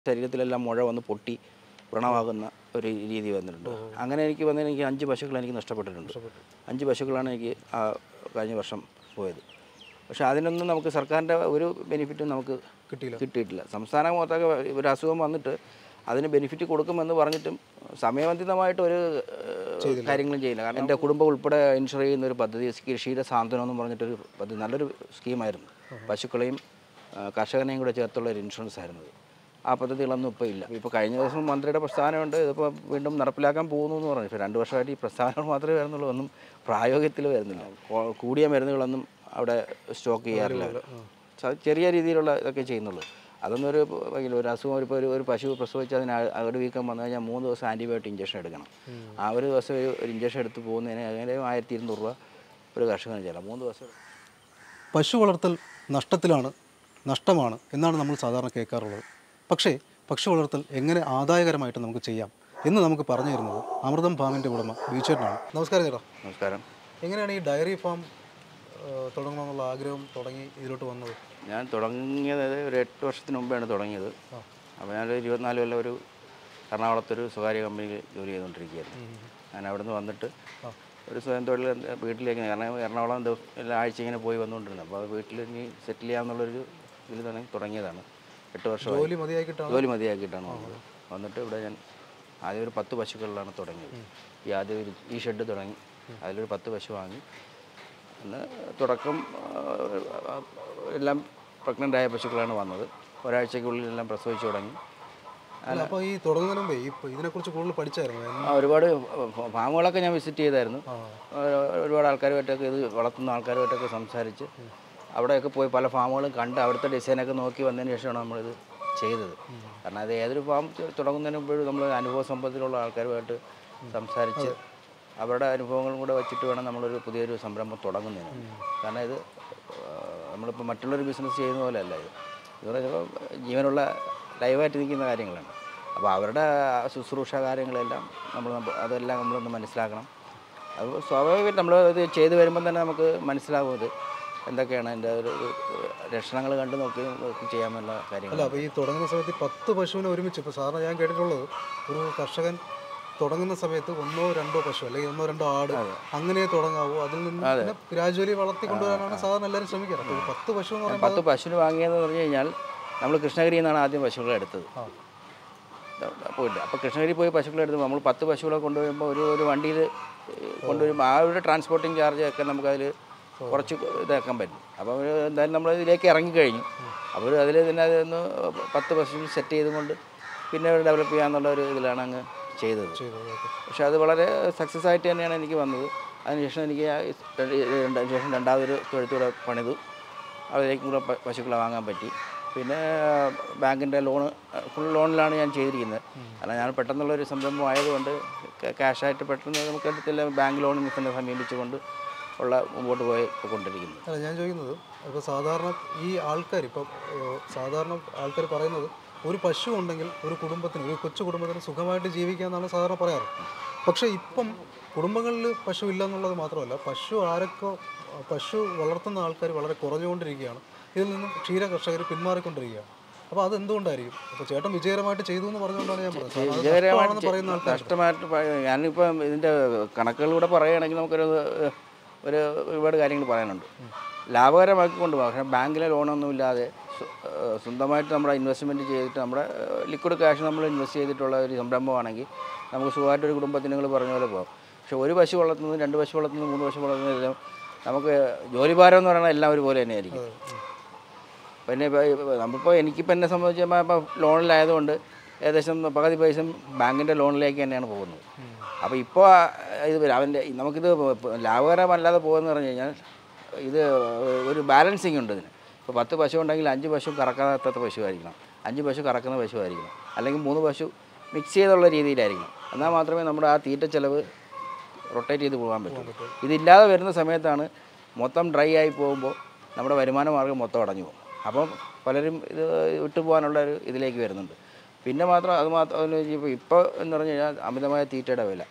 ശരീരത്തിലെല്ലാം മുഴ വന്ന് പൊട്ടി വ്രണമാകുന്ന ഒരു രീതി വന്നിട്ടുണ്ട് അങ്ങനെ എനിക്ക് വന്നതിന് എനിക്ക് അഞ്ച് പശുക്കൾ എനിക്ക് നഷ്ടപ്പെട്ടിട്ടുണ്ട് അഞ്ച് പശുക്കളാണ് എനിക്ക് ആ കഴിഞ്ഞ വർഷം പോയത് പക്ഷേ അതിനൊന്നും നമുക്ക് സർക്കാരിൻ്റെ ഒരു ബെനിഫിറ്റും നമുക്ക് കിട്ടിയില്ല. കിട്ടിയിട്ടില്ല സംസ്ഥാനം മൊത്തമൊക്കെ ഒരു അസുഖം വന്നിട്ട് അതിന് ബെനിഫിറ്റ് കൊടുക്കുമെന്ന് പറഞ്ഞിട്ടും സമയബന്ധിതമായിട്ട് ഒരു ഏഹ്, കാര്യങ്ങളും ചെയ്യില്ല കാരണം എൻ്റെ കുടുംബം ഉൾപ്പെടെ ഇൻഷുർ ചെയ്യുന്ന ഒരു പദ്ധതി കൃഷിയുടെ സാന്ത്വനം എന്ന് പറഞ്ഞിട്ടൊരു പദ്ധതി നല്ലൊരു സ്കീമായിരുന്നു പശുക്കളെയും ആ, കർഷകനെയും കൂടെ ചേർത്തുള്ള ഒരു ഇൻഷുറൻസ് ആയിരുന്നു ഇത്. ആ പദ്ധതികളൊന്നും ഇപ്പോൾ ഇല്ല ഇപ്പോൾ കഴിഞ്ഞ ദിവസം മന്ത്രിയുടെ പ്രസ്ഥാനമുണ്ട് ഇതിപ്പോൾ വീണ്ടും നടപ്പിലാക്കാൻ പോകുന്നു എന്ന് പറഞ്ഞു ഇപ്പോൾ രണ്ട് വർഷമായിട്ട് ഈ പ്രസ്ഥാനങ്ങൾ മാത്രമേ വരുന്നുള്ളൂ ഒന്നും പ്രായോഗികത്തിൽ വരുന്നില്ല കോ- കൂടിയ മരുന്നുകളൊന്നും അവിടെ സ്റ്റോക്ക് ചെയ്യാറില്ല അവര്. ച- ചെറിയ രീതിയിലുള്ള ഇതൊക്കെ ചെയ്യുന്നുള്ളൂ അതൊന്നും ഒരു ഭയങ്കര ഒരു അസുഖം ഇപ്പോൾ ഒരു ഒരു പശു പ്രസവിച്ച് അതിന് അ- അകട് വീക്കം വന്നു കഴിഞ്ഞാൽ മൂന്ന് ദിവസം ആൻറ്റിബയോട്ടിക് ഇഞ്ചക്ഷൻ എടുക്കണം ആ ഒരു ദിവസം ഒരു ഒരു ഇഞ്ചക്ഷൻ എടുത്ത് പോകുന്നതിന് ഏകദേശം ആയിരത്തി ഇരുന്നൂറ് രൂപ ഒരു കർഷകന് ചെല്ലാം മൂന്ന് ദിവസം പശു വളർത്തൽ നഷ്ടത്തിലാണ് നഷ്ടമാണ് എന്നാണ് നമ്മൾ സാധാരണ കേൾക്കാറുള്ളത് പക്ഷേ പശു വളർത്തൽ എങ്ങനെ ആദായകരമായിട്ട് നമുക്ക് ചെയ്യാം എന്ന് നമുക്ക് പറഞ്ഞു തരുന്നത് അമൃതം ഫാമിൻ്റെ ഉടമ ബീച്ചേട്ടനാണ് നമസ്കാരം ചേട്ടാ നമസ്കാരം എങ്ങനെയാണ് ഈ ഡയറി ഫാം തുടങ്ങണമെന്നുള്ള ആഗ്രഹം തുടങ്ങി ഇതിലോട്ട് വന്നത് ഞാൻ തുടങ്ങിയത് ഒരു എട്ട് വർഷത്തിന് മുമ്പാണ് തുടങ്ങിയത് അപ്പോൾ ഞാനൊരു ഇരുപത്തിനാല് കൊല്ലം ഒരു എറണാകുളത്തൊരു സ്വകാര്യ കമ്പനിയിൽ ജോലി ചെയ്തുകൊണ്ടിരിക്കുകയായിരുന്നു ഞാൻ അവിടെ നിന്ന് വന്നിട്ട് ഒരു സ്വയം തൊഴിൽ എന്ത് വീട്ടിലേക്ക് കാരണം എറണാകുളം ദിവസം എല്ലാ ആഴ്ച ഇങ്ങനെ പോയി വന്നുകൊണ്ടിരുന്നു അപ്പോൾ അത് വീട്ടിൽ ഇനി സെറ്റിൽ ചെയ്യാമെന്നുള്ളൊരു ഇതിൽ തന്നെ തുടങ്ങിയതാണ് എട്ട് വർഷമായി ജോലി മതിയാക്കിയിട്ടാണ് ജോലി മതിയാക്കിയിട്ടാണ് വന്നത് വന്നിട്ട് ഇവിടെ ഞാൻ ആദ്യം ഒരു പത്ത് പശുക്കളിലാണ് തുടങ്ങിയത് ഈ ആദ്യം ഒരു ഈ ഷെഡ് തുടങ്ങി അതിലൊരു പത്ത് പശു വാങ്ങി അന്ന് തുടക്കം ആ, എല്ലാം പ്രഗ്നൻ്റ് ആയ പശുക്കളാണ് വന്നത് ഒരാഴ്ചയ്ക്കുള്ളിൽ എല്ലാം പ്രസവിച്ചു തുടങ്ങി അല്ല അപ്പോൾ ഈ തുടങ്ങുന്നതിന് മുമ്പേ ഈ ഇതിനെക്കുറിച്ച് കൂടുതൽ പഠിച്ചായിരുന്നു ആ, ഒരുപാട് ഫ- ഫാമുകളൊക്കെ ഞാൻ വിസിറ്റ് ചെയ്തായിരുന്നു ഒരു- ഒരുപാട് ആൾക്കാരുമായിട്ടൊക്കെ ഇത് വളർത്തുന്ന ആൾക്കാരുമായിട്ടൊക്കെ സംസാരിച്ച് അവിടെയൊക്കെ പോയി പല ഫാമുകളും കണ്ട് അവിടുത്തെ ഡിസൈനൊക്കെ നോക്കി വന്നതിന് ശേഷമാണ് നമ്മളിത് ചെയ്തത് കാരണം അത് ഏതൊരു ഫാം തു- തുടങ്ങുന്നതിന് മുമ്പോഴും നമ്മൾ അനുഭവ സമ്പത്തിലുള്ള ആൾക്കാരുമായിട്ട് സംസാരിച്ച് അവരുടെ അനുഭവങ്ങളും കൂടെ വെച്ചിട്ട് വേണം നമ്മളൊരു പുതിയൊരു സംരംഭം തുടങ്ങുന്നതിന് കാരണം ഇത് ആ, നമ്മളിപ്പോൾ മറ്റുള്ളൊരു ബിസിനസ് ചെയ്യുന്ന പോലെ അല്ല ഇത് ഇത് പറയുമ്പോൾ ജീവനുള്ള ലൈവായിട്ട് നിൽക്കുന്ന കാര്യങ്ങളാണ് അപ്പോൾ അവരുടെ ആ ശുശ്രൂഷ കാര്യങ്ങളെല്ലാം നമ്മൾ അതെല്ലാം നമ്മളൊന്ന് മനസ്സിലാക്കണം അത് സ്വാഭാവികമായിട്ട് നമ്മൾ ഇത് ചെയ്തു വരുമ്പം തന്നെ നമുക്ക് മനസ്സിലാവും ഇത് എന്തൊക്കെയാണ് അതിൻ്റെ ഒരു ലക്ഷണങ്ങൾ കണ്ട് നോക്കി നോക്കി ചെയ്യാമെന്നുള്ള കാര്യങ്ങൾ അല്ല അപ്പോൾ ഈ തുടങ്ങുന്ന സമയത്ത് ഈ പത്ത് പശുവിനെ ഒരുമിച്ച് ഇപ്പോൾ സാറിന് ഞാൻ കേട്ടിട്ടുള്ളത് ഒരു കർഷകൻ തുടങ്ങുന്ന സമയത്ത് ഒന്നോ രണ്ടോ പശു അല്ലെങ്കിൽ ഒന്നോ രണ്ടോ ആട് അങ്ങനെ തുടങ്ങാവൂ അതിൽ നിന്ന് പിന്നെ ഗ്രാജുവലി വളർത്തിക്കൊണ്ടുവരാനാണ് സാധാരണ എല്ലാവരും ശ്രമിക്കാറ് അപ്പോൾ ഈ പത്ത് പശു എന്ന് പറയുമ്പോൾ പത്ത് പശുവിന് വാങ്ങിയതെന്ന് പറഞ്ഞു കഴിഞ്ഞാൽ നമ്മൾ കൃഷ്ണഗിരിയിൽ നിന്നാണ് ആദ്യം പശുക്കളെ എടുത്തത് പോയില്ല അപ്പോൾ കൃഷ്ണഗിരി പോയി പശുക്കളെ എടുത്ത് നമ്മൾ പത്ത് പശുക്കളെ കൊണ്ടുവരുമ്പോൾ ഒരു ഒരു വണ്ടിയിൽ കൊണ്ടുവരുമ്പോൾ ആ ഒരു ട്രാൻസ്പോർട്ടിങ് ചാർജ് ഒക്കെ നമുക്കതിൽ കുറച്ച് ഇതാക്കാൻ പറ്റും അപ്പോൾ ഒരു എന്തായാലും നമ്മൾ ഇതിലേക്ക് ഇറങ്ങിക്കഴിഞ്ഞു അപ്പോൾ അതിൽ തന്നെ അതൊന്ന് പത്ത് പശു സെറ്റ് ചെയ്തുകൊണ്ട് പിന്നെ ഡെവലപ്പ് ചെയ്യാന്നുള്ള ഒരു ഇതിലാണ് അങ്ങ് ചെയ്തത് ചെയ്തത് ഓക്കെ പക്ഷേ അത് വളരെ സക്സസ് ആയിട്ട് തന്നെയാണ് എനിക്ക് വന്നത് അതിനുശേഷം എനിക്ക് ആ ഈ രണ്ട് അതിന് ശേഷം രണ്ടാമതൊരു തൊഴുത്തൂടെ പണിതു അതിലേക്കും കൂടെ പ- പശുക്കളെ വാങ്ങാൻ പറ്റി പിന്നെ ബാങ്കിൻ്റെ ലോണ് ഫുൾ ലോണിലാണ് ഞാൻ ചെയ്തിരിക്കുന്നത് കാരണം ഞാൻ പെട്ടെന്നുള്ളൊരു സംരംഭം ആയതുകൊണ്ട് ക- ക്യാഷായിട്ട് പെട്ടെന്ന് നമുക്ക് എടുത്തില്ല ബാങ്ക് ലോണിൽ തന്നെ സമീപിച്ചുകൊണ്ട് ഉള്ള മുമ്പോട്ട് പോയി കൊണ്ടിരിക്കുന്നത് അല്ല ഞാൻ ചോദിക്കുന്നത് ഇപ്പോൾ സാധാരണ ഈ ആൾക്കാർ ഇപ്പം ഏഹ്, സാധാരണ ആൾക്കാർ പറയുന്നത് ഒരു പശു ഉണ്ടെങ്കിൽ ഒരു കുടുംബത്തിന് ഒരു കൊച്ചു കുടുംബത്തിന് സുഖമായിട്ട് ജീവിക്കാമെന്നാണ് സാധാരണ പറയാറ് പക്ഷേ ഇപ്പം കുടുംബങ്ങളിൽ പശു ഇല്ല എന്നുള്ളത് മാത്രമല്ല പശു ആരൊക്കെ പശു വളർത്തുന്ന ആൾക്കാർ വളരെ കുറഞ്ഞുകൊണ്ടിരിക്കുകയാണ് ഇതിൽ നിന്നും ക്ഷീര കർഷകർ പിന്മാറിക്കൊണ്ടിരിക്കുകയാണ് അപ്പോൾ അത് എന്തുകൊണ്ടായിരിക്കും അപ്പോൾ ചേട്ടൻ വിജയകരമായിട്ട് ചെയ്തു എന്ന് പറഞ്ഞുകൊണ്ടാണ് ഞാൻ പറഞ്ഞത് കാരണം അത് നഷ്ടമാണെന്ന് പറയുന്ന ആൾക്കാർ നഷ്ടമായിട്ട് പ- ഞാനിപ്പം ഇതിൻ്റെ കണക്കുകളിലൂടെ പറയുകയാണെങ്കിൽ നമുക്കൊരു ഏഹ്, ഒരു ഒരുപാട് കാര്യങ്ങൾ പറയാനുണ്ട് ലാഭകരമാക്കി കൊണ്ടുപോകാം പക്ഷേ ബാങ്കിലെ ലോണൊന്നും ഇല്ലാതെ സ്വ- ഏഹ്, സ്വന്തമായിട്ട് നമ്മുടെ ഇൻവെസ്റ്റ്മെൻറ്റ് ചെയ്തിട്ട് നമ്മുടെ ലിക്വിഡ് ക്യാഷ് നമ്മൾ ഇൻവെസ്റ്റ് ചെയ്തിട്ടുള്ള ഒരു സംരംഭമാണെങ്കിൽ നമുക്ക് സുഖമായിട്ട് ഒരു കുടുംബത്തിന് നിങ്ങൾ പറഞ്ഞ പോലെ പോകാം പക്ഷേ ഒരു പശു വളർത്തുന്നത് രണ്ട് പശു വളർത്തുന്നത് മൂന്ന് പശു വളർത്തുന്നതെല്ലാം നമുക്ക് ജോലിഭാരം എന്ന് പറയുന്നത് എല്ലാം ഒരുപോലെ തന്നെയായിരിക്കും പിന്നെ ഇപ്പോൾ നമ്മളിപ്പോൾ എനിക്കിപ്പോൾ എന്നെ സംബന്ധിച്ച് ഇപ്പോൾ ലോണിലായതുകൊണ്ട് ഏകദേശം പകുതി പൈസ ബാങ്കിൻ്റെ ലോണിലേക്ക് തന്നെയാണ് പോകുന്നത് അപ്പോൾ ഇപ്പോൾ ഇത് വരും. അവൻ്റെ നമുക്കിത് ലാഭകരമല്ലാതെ പോകുമെന്ന് പറഞ്ഞു കഴിഞ്ഞാൽ ഇത് ഒരു ബാലൻസിങ് ഉണ്ട് ഇതിന് ഇപ്പോൾ പത്ത് പശു ഉണ്ടെങ്കിൽ അഞ്ച് പശു കറക്കാത്ത പശു ആയിരിക്കണം അഞ്ച് പശു കറക്കുന്ന പശു ആയിരിക്കണം അല്ലെങ്കിൽ മൂന്ന് പശു മിക്സ് ചെയ്തുള്ള രീതിയിലായിരിക്കണം എന്നാൽ മാത്രമേ നമ്മുടെ ആ തീറ്റ ചിലവ് റൊട്ടേറ്റ് ചെയ്ത് പോകാൻ പറ്റും ഇതില്ലാതെ വരുന്ന സമയത്താണ് മൊത്തം ഡ്രൈ ആയി പോകുമ്പോൾ നമ്മുടെ വരുമാന മാർഗ്ഗം മൊത്തം അടഞ്ഞു പോകും അപ്പം പലരും ഇത് വിട്ടു പോകാനുള്ള ഒരു ഇതിലേക്ക് വരുന്നുണ്ട് പിന്നെ മാത്രം അത് മാത്രം ഇപ്പോൾ ഇപ്പോൾ എന്ന് പറഞ്ഞു കഴിഞ്ഞാൽ അമിതമായ തീറ്റയുടെ വില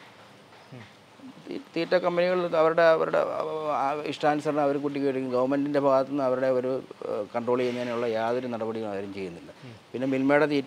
തീ- തീറ്റ കമ്പനികൾ അവരുടെ അവരുടെ ആ ഇഷ്ടാനുസരണം അവർ കുട്ടിക്ക് ഗവൺമെൻറ്റിൻ്റെ ഭാഗത്തു നിന്ന് അവരുടെ ഒരു കൺട്രോൾ ചെയ്യുന്നതിനുള്ള യാതൊരു നടപടിയും ആരും ചെയ്യുന്നില്ല പിന്നെ മിൽമയുടെ തീറ്റ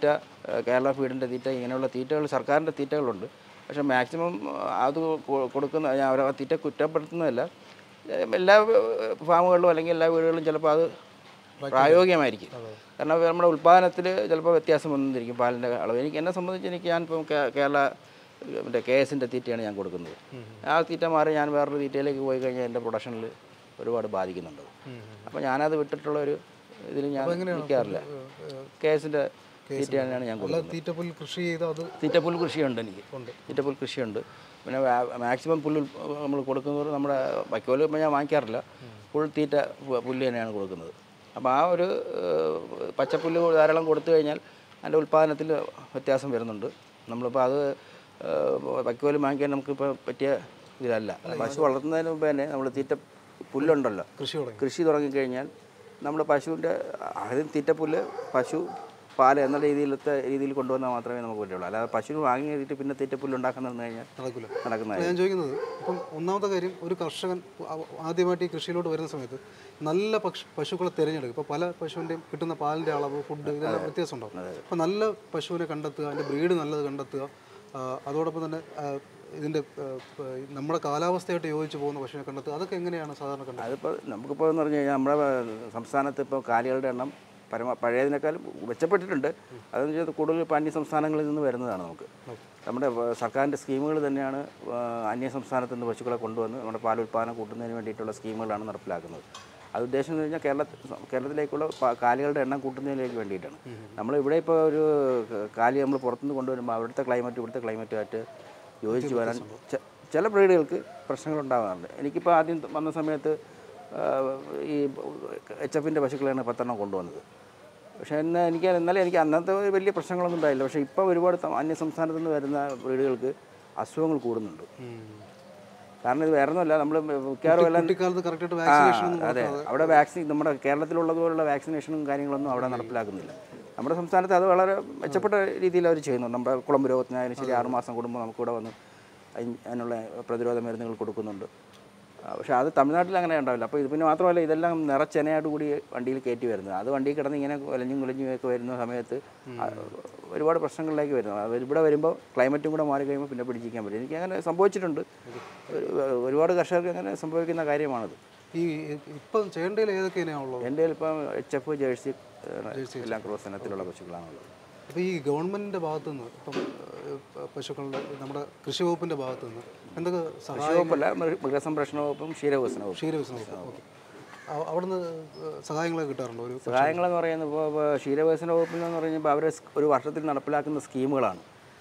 ഏഹ് കേരള ഫീഡിൻ്റെ തീറ്റ ഇങ്ങനെയുള്ള തീറ്റകൾ സർക്കാരിൻ്റെ തീറ്റകളുണ്ട് പക്ഷേ മാക്സിമം അത് കൊ- കൊടുക്കുന്ന ഞാൻ അവരെ ആ തീറ്റ കുറ്റപ്പെടുത്തുന്നതല്ല ഏഹ് എല്ലാ ഏഹ് ഫാമുകളിലും അല്ലെങ്കിൽ എല്ലാ വീടുകളിലും ചിലപ്പോൾ അത് പ്രായോഗികമായിരിക്കും കാരണം നമ്മുടെ ഉൽപ്പാദനത്തിൽ ചിലപ്പോൾ വ്യത്യാസം വന്നിരിക്കും പാലിൻ്റെ അളവ് എനിക്ക് എന്നെ സംബന്ധിച്ച് എനിക്ക് ഞാൻ ഇപ്പം കേ- കേരള മറ്റേ കെ എസിൻ്റെ തീറ്റയാണ് ഞാൻ കൊടുക്കുന്നത് ആ തീറ്റ മാറി ഞാൻ വേറൊരു തീറ്റയിലേക്ക് പോയി കഴിഞ്ഞാൽ എൻ്റെ പ്രൊഡക്ഷനിൽ ഒരുപാട് ബാധിക്കുന്നുണ്ട് അപ്പോൾ ഞാനത് വിട്ടിട്ടുള്ള ഒരു ഇതിൽ ഞാൻ നിൽക്കാറില്ല കെ എസിൻ്റെ തീറ്റയാണ് ഞാൻ അല്ല കൊടുക്കുന്നത് തീറ്റപ്പുൽ കൃഷി ചെയ്ത് അത് തീറ്റപ്പുൽ കൃഷിയുണ്ട് എനിക്ക് തീറ്റപ്പുൽ കൃഷിയുണ്ട് പിന്നെ മാക്സിമം പുല്ല് നമ്മൾ കൊടുക്കുന്നത് നമ്മുടെ വൈക്കോല് ഇപ്പം ഞാൻ വാങ്ങിക്കാറില്ല ഫുൾ തീറ്റ പു- പുല്ല് തന്നെയാണ് കൊടുക്കുന്നത് അപ്പോൾ ആ ഒരു ഏഹ്, പച്ചപ്പുല്ല് ധാരാളം കൊടുത്തു കഴിഞ്ഞാൽ അതിൻ്റെ ഉൽപ്പാദനത്തിൽ വ്യത്യാസം വരുന്നുണ്ട് നമ്മളിപ്പോൾ അത് ഏഹ്, വൈക്കോല് വാങ്ങിക്കാൻ നമുക്കിപ്പോൾ പറ്റിയ ഇതിലല്ല പശു വളർത്തുന്നതിന് മുമ്പ് തന്നെ നമ്മൾ തീറ്റ പുല്ലുണ്ടല്ലോ കൃഷി തുടങ്ങി കൃഷി തുടങ്ങിക്കഴിഞ്ഞാൽ നമ്മൾ പശുവിൻ്റെ ആദ്യം തീറ്റപ്പുല്ല് പശു പാല് എന്ന രീതിയിലത്തെ രീതിയിൽ കൊണ്ടുവന്നാൽ മാത്രമേ നമുക്ക് പറ്റുള്ളൂ അല്ലാതെ പശുവിന് വാങ്ങി കഴിഞ്ഞിട്ട് പിന്നെ തീറ്റപ്പുല്ല് ഉണ്ടാക്കാൻ നിന്ന് കഴിഞ്ഞാൽ നടക്കില്ല നടക്കുന്ന ഞാൻ ചോദിക്കുന്നത് ഇപ്പം ഒന്നാമത്തെ കാര്യം ഒരു കർഷകൻ ആ- ആദ്യമായിട്ട് ഈ കൃഷിയിലോട്ട് വരുന്ന സമയത്ത് നല്ല പക്ഷി പശുക്കളെ തിരഞ്ഞെടുക്കും ഇപ്പോൾ പല പശുവിൻ്റെയും കിട്ടുന്ന പാലിൻ്റെ അളവ് ഫുഡ് ഇതെല്ലാം വ്യത്യാസം ഉണ്ടാവും അപ്പോൾ നല്ല പശുവിനെ കണ്ടെത്തുക അതിൻ്റെ ബ്രീഡ് നല്ലത് കണ്ടെത്തുക ആ, അതോടൊപ്പം തന്നെ ആ, ഇതിൻ്റെ ആ, പ- നമ്മുടെ കാലാവസ്ഥയായിട്ട് യോജിച്ച് പോകുന്ന പശുവിനെ കണ്ടെത്തുക അതൊക്കെ എങ്ങനെയാണ് സാധാരണ കണ്ടെത്തുക അതിപ്പോൾ നമുക്കിപ്പോൾ എന്ന് പറഞ്ഞു കഴിഞ്ഞാൽ നമ്മുടെ സംസ്ഥാനത്ത് ഇപ്പോൾ കാലികളുടെ എണ്ണം പരമ പഴയതിനേക്കാളും മെച്ചപ്പെട്ടിട്ടുണ്ട് അതെന്ന് വെച്ചാൽ കൂടുതൽ ഇപ്പോൾ അന്യ സംസ്ഥാനങ്ങളിൽ നിന്ന് വരുന്നതാണ് നമുക്ക് നമ്മുടെ വ- സർക്കാരിൻ്റെ സ്കീമുകൾ തന്നെയാണ് ആ, അന്യ സംസ്ഥാനത്ത് നിന്ന് പശുക്കളെ കൊണ്ടുവന്ന് നമ്മുടെ പാൽ ഉൽപ്പാദനം കൂട്ടുന്നതിന് വേണ്ടിയിട്ടുള്ള സ്കീമുകളാണ് നടപ്പിലാക്കുന്നത് അത് ഉദ്ദേശം എന്ന് കഴിഞ്ഞാൽ കേരള കേരളത്തിലേക്കുള്ള പ- കാലികളുടെ എണ്ണം കൂട്ടുന്നതിലേക്ക് വേണ്ടിയിട്ടാണ് നമ്മൾ ഇവിടെ ഇപ്പോൾ ഒരു കാലി നമ്മൾ പുറത്തുനിന്ന് കൊണ്ടുവരുമ്പോൾ അവിടുത്തെ ക്ലൈമറ്റ് ഇവിടുത്തെ ക്ലൈമറ്റുമായിട്ട് യോജിച്ച് വരാൻ ചെ- ചില ബ്രീഡുകൾക്ക് പ്രശ്നങ്ങളുണ്ടാകാറുണ്ട് എനിക്കിപ്പോൾ ആദ്യം വന്ന സമയത്ത് ആ, ഈ എച്ച് എഫിൻ്റെ പശുക്കളെയാണ് പത്തെണ്ണം കൊണ്ടുവന്നത് പക്ഷേ എന്നാൽ എനിക്ക് എന്നാലും എനിക്ക് അന്നത്തെ ഒരു വലിയ പ്രശ്നങ്ങളൊന്നും ഉണ്ടായില്ല പക്ഷേ ഇപ്പോൾ ഒരുപാട് ത- അന്യ സംസ്ഥാനത്തു നിന്ന് വരുന്ന ബ്രീഡുകൾക്ക് അസുഖങ്ങൾ കൂടുന്നുണ്ട് കാരണം ഇത് വേറെ ഒന്നുമല്ല നമ്മൾ മിക്കവാറും എല്ലാം കുട്ടിക്കാലത്ത് കറക്റ്റായിട്ട് ആ, വാക്സിനേഷൻ ഒന്നും അതെ അവിടെ വാക്സിൻ നമ്മുടെ കേരളത്തിലുള്ളതുപോലുള്ള വാക്സിനേഷനും കാര്യങ്ങളൊന്നും അവിടെ നടപ്പിലാക്കുന്നില്ല നമ്മുടെ സംസ്ഥാനത്ത് അത് വളരെ മെച്ചപ്പെട്ട രീതിയിൽ അവർ ചെയ്യുന്നു നമ്മുടെ കുളമ്പ് രോഗത്തിനായാലും ശരി ആറുമാസം കൂടുമ്പോൾ നമുക്കിവിടെ വന്ന് അതിന് അതിനുള്ള പ്രതിരോധ മരുന്നുകൾ കൊടുക്കുന്നുണ്ട് ആ, പക്ഷേ അത് തമിഴ്നാട്ടിൽ അങ്ങനെ ഉണ്ടാവില്ല അപ്പോൾ ഇത് പിന്നെ മാത്രമല്ല ഇതെല്ലാം നിറച്ചെനയോട് കൂടി വണ്ടിയിൽ കയറ്റി വരുന്നത് അത് വണ്ടിയിൽ കിടന്ന് ഇങ്ങനെ കുലഞ്ഞും കുലഞ്ഞും ഒക്കെ വരുന്ന സമയത്ത് ആ, ഒരുപാട് പ്രശ്നങ്ങളിലേക്ക് വരുന്നു അത് ഇവിടെ വരുമ്പോൾ ക്ലൈമറ്റും കൂടെ മാറി കഴിയുമ്പോൾ പിന്നെ പിടിച്ചിരിക്കാൻ പറ്റും എനിക്ക് അങ്ങനെ സംഭവിച്ചിട്ടുണ്ട് ഒരു- ഒരുപാട് കർഷകർക്ക് അങ്ങനെ സംഭവിക്കുന്ന കാര്യമാണത് ഈ ഇപ്പം ചെയ്യേണ്ടതിൽ ഏതൊക്കെ ഇനമാണുള്ളത് എൻ്റെ ഇപ്പം എച്ച് എഫ് ജേഴ്സി ഏഹ്, എല്ലാം ക്രോസ് ഇനത്തിലുള്ള പശുക്കളാണുള്ളത് അപ്പോൾ ഈ ഗവൺമെൻറ്റിൻ്റെ ഭാഗത്തു നിന്ന് ഇപ്പം ഏഹ്, പ- പശുക്കളുടെ നമ്മുടെ കൃഷി വകുപ്പിൻ്റെ ഭാഗത്തു നിന്ന് എന്തൊക്കെ സഹായം കൃഷിവകുപ്പല്ല മൃ- മൃഗസംരക്ഷണ വകുപ്പും ക്ഷീരവികസന വകുപ്പും ക്ഷീരവികസന വകുപ്പ് ഓക്കെ അവിടുന്ന് ഏഹ്, സഹായങ്ങളൊക്കെ കിട്ടാറുണ്ടോ ഒരു സഹായങ്ങളെന്ന് പറയുന്നത് ഇപ്പോൾ ക്ഷീരവികസന വകുപ്പിൽ എന്ന് പറയുമ്പോൾ അവർ ഒരു വർഷത്തിൽ നടപ്പിലാക്കുന്ന സ്കീമുകളാണ്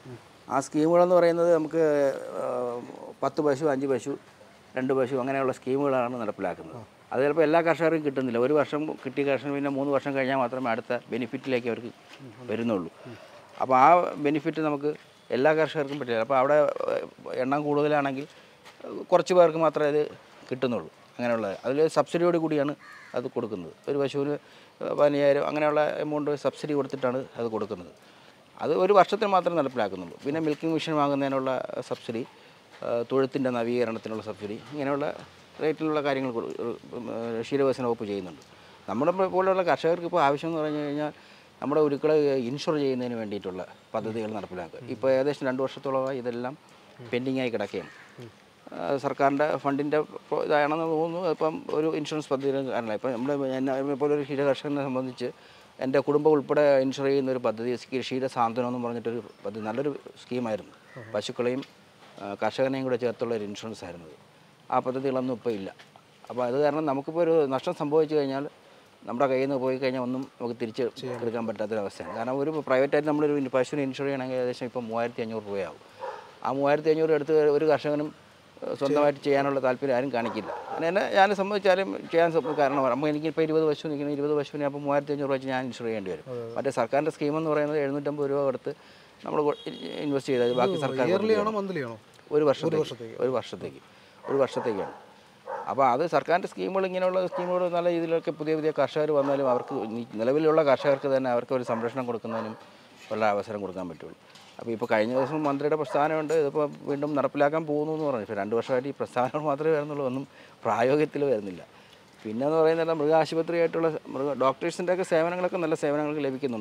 ആ സ്കീമുകളെന്ന് പറയുന്നത് നമുക്ക് ഏഹ്, പത്ത് പശു അഞ്ച് പശു രണ്ട് പശു അങ്ങനെയുള്ള സ്കീമുകളാണ് നടപ്പിലാക്കുന്നത് അത് ചിലപ്പോൾ എല്ലാ കർഷകർക്കും കിട്ടുന്നില്ല ഒരു വർഷം കിട്ടിയ കർഷകർ പിന്നെ മൂന്ന് വർഷം കഴിഞ്ഞാൽ മാത്രമേ അടുത്ത ബെനിഫിറ്റിലേക്ക് അവർക്ക് വരുന്നുള്ളൂ അപ്പോൾ ആ ബെനിഫിറ്റ് നമുക്ക് എല്ലാ കർഷകർക്കും പറ്റില്ല അപ്പോൾ അവിടെ ഏഹ്, എണ്ണം കൂടുതലാണെങ്കിൽ ഏഹ്, കുറച്ച് പേർക്ക് മാത്രമേ അത് കിട്ടുന്നുള്ളൂ അങ്ങനെയുള്ളത് അതിൽ സബ്സിഡിയോട് കൂടിയാണ് അത് കൊടുക്കുന്നത് ഒരു പശുവിന് ഏഹ്, പതിനയ്യായിരം അങ്ങനെയുള്ള എമൗണ്ട് സബ്സിഡി കൊടുത്തിട്ടാണ് അത് കൊടുക്കുന്നത് അത് ഒരു വർഷത്തിൽ മാത്രമേ നടപ്പിലാക്കുന്നുള്ളൂ പിന്നെ മിൽക്കിംഗ് മെഷീൻ വാങ്ങുന്നതിനുള്ള സബ്സിഡി തൊഴുത്തിൻ്റെ നവീകരണത്തിനുള്ള സബ്സിഡി ഇങ്ങനെയുള്ള റേറ്റിലുള്ള കാര്യങ്ങൾ കൊടു- ഏഹ് ക്ഷീരവികസന വകുപ്പ് ചെയ്യുന്നുണ്ട് നമ്മുടെ പോലെയുള്ള കർഷകർക്ക് ഇപ്പോൾ ആവശ്യം എന്ന് പറഞ്ഞു കഴിഞ്ഞാൽ നമ്മുടെ ഉരുക്കളെ ഇൻഷുർ ചെയ്യുന്നതിന് വേണ്ടിയിട്ടുള്ള പദ്ധതികൾ നടപ്പിലാക്കുക ഇപ്പോൾ ഏകദേശം രണ്ട് വർഷത്തോളമായി ഇതെല്ലാം പെൻഡിങ് ആയി കിടക്കുകയാണ് ആ, സർക്കാരിൻ്റെ ഫണ്ടിൻ്റെ ഇതാണെന്ന് തോന്നുന്നു ഇപ്പം ഒരു ഇൻഷുറൻസ് പദ്ധതി കാരണമായി ഇപ്പം നമ്മുടെ എന്നെ പോലെ ഒരു ക്ഷീര കർഷകനെ സംബന്ധിച്ച് എൻ്റെ കുടുംബം ഉൾപ്പെടെ ഇൻഷുർ ചെയ്യുന്ന ഒരു പദ്ധതി ക്ഷീര സാന്ത്വനം എന്ന് പറഞ്ഞിട്ടൊരു പദ്ധതി നല്ലൊരു സ്കീമായിരുന്നു പശുക്കളെയും ആ, കർഷകനെയും കൂടെ ചേർത്തുള്ള ഒരു ഇൻഷുറൻസ് ആയിരുന്നു അത്. ആ പദ്ധതികളൊന്നും ഇപ്പോൾ ഇല്ല അപ്പോൾ അത് കാരണം നമുക്കിപ്പോൾ ഒരു നഷ്ടം സംഭവിച്ചു കഴിഞ്ഞാൽ നമ്മുടെ കയ്യിൽ നിന്ന് പോയി കഴിഞ്ഞാൽ ഒന്നും നമുക്ക് തിരിച്ച് എടുക്കാൻ പറ്റാത്തൊരവസ്ഥയാണ് കാരണം ഒരു പ്രൈവറ്റായിട്ട് നമ്മളൊരു പശുവിനെ ഇൻഷുർ ചെയ്യണമെങ്കിൽ ഏകദേശം ഇപ്പോൾ മൂവായിരത്തി അഞ്ഞൂറ് രൂപയാവും ആ മൂവായിരത്തി അഞ്ഞൂറ് എടുത്ത് ഒരു കർഷകനും ഏഹ്, സ്വന്തമായിട്ട് ചെയ്യാനുള്ള താല്പര്യം ആരും കാണിക്കില്ല അങ്ങനെ തന്നെ ഞാൻ സംബന്ധിച്ചാലും ചെയ്യാൻ സം- കാരണം അപ്പോൾ എനിക്കിപ്പോൾ ഇരുപത് പശു നിൽക്കുന്ന ഇരുപത് പശുവിനെ അപ്പോൾ മൂവായിരത്തി അഞ്ഞൂറ് വെച്ച് ഞാൻ ഇൻഷുർ ചെയ്യേണ്ടി വരും മറ്റേ സർക്കാരിൻ്റെ സ്കീം എന്ന് പറയുന്നത് എഴുന്നൂറ്റമ്പത് രൂപ കൊടുത്ത് നമ്മൾ ഇൻവെസ്റ്റ് ചെയ്താൽ ബാക്കി സർക്കാർ ഇയർലി ആണോ മന്ത്ലി ആണോ ഒരു വർഷത്തേക്ക് ഒരു വർഷത്തേക്ക് ഒരു വർഷത്തേക്കാണ് അപ്പോൾ അത് സർക്കാരിൻ്റെ സ്കീമുകൾ ഇങ്ങനെയുള്ള സ്കീമുകൾ നല്ല രീതിയിലൊക്കെ പുതിയ പുതിയ കർഷകർ വന്നാലും അവർക്ക് നി- നിലവിലുള്ള കർഷകർക്ക് തന്നെ അവർക്ക് ഒരു സംരക്ഷണം കൊടുക്കുന്നതിനും ഉള്ള അവസരം കൊടുക്കാൻ പറ്റുള്ളൂ അപ്പോൾ ഇപ്പോൾ കഴിഞ്ഞ ദിവസം മന്ത്രിയുടെ പ്രസ്ഥാനമുണ്ട് ഇതിപ്പോൾ വീണ്ടും നടപ്പിലാക്കാൻ പോകുന്നു എന്ന് പറഞ്ഞു ഇപ്പോൾ രണ്ട് വർഷമായിട്ട് ഈ പ്രസ്ഥാനങ്ങൾ മാത്രമേ വരുന്നുള്ളൂ ഒന്നും പ്രായോഗികത്തിൽ വരുന്നില്ല പിന്നെ എന്ന് പറയുന്നത് മൃഗാശുപത്രിയായിട്ടുള്ള മൃഗ ഡോക്ടേഴ്സിൻ്റെ ഒക്കെ സേവനങ്ങളൊക്കെ നല്ല സേവനങ്ങൾ ലഭിക്കുന്നുണ്ട്